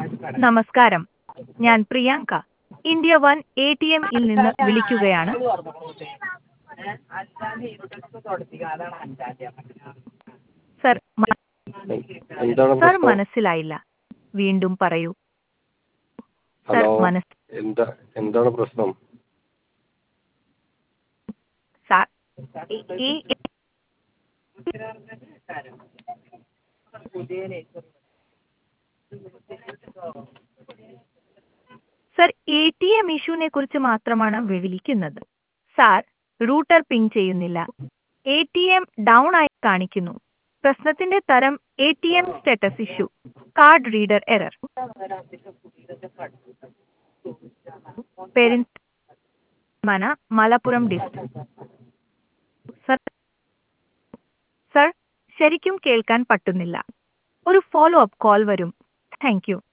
നമസ്കാരം ഞാൻ Priyanka India one A T എമ്മിൽ നിന്ന് വിളിക്കുകയാണ് സർ മ- എന്താണ് സർ പ്രശ്നം മനസ്സിലായില്ല വീണ്ടും പറയൂ സർ ഹലോ മനസ് എന്താ എന്താണ് പ്രശ്നം സാർ ഈ- ഈ സർ എ ടി എം ഇഷ്യൂനെ കുറിച്ച് മാത്രമാണ് വിളിക്കുന്നത് സാർ റൂട്ടർ പിങ് ചെയ്യുന്നില്ല എ ടി എം ഡൗൺ ആയി കാണിക്കുന്നു പ്രശ്നത്തിന്റെ തരം A T M status issue card reader error പേരൻസ് മന മലപ്പുറം ഡിസ്ട്രിക്ട് സർ സർ ശരിക്കും കേൾക്കാൻ പറ്റുന്നില്ല ഒരു ഫോളോ അപ്പ് കോൾ വരും താങ്ക് യു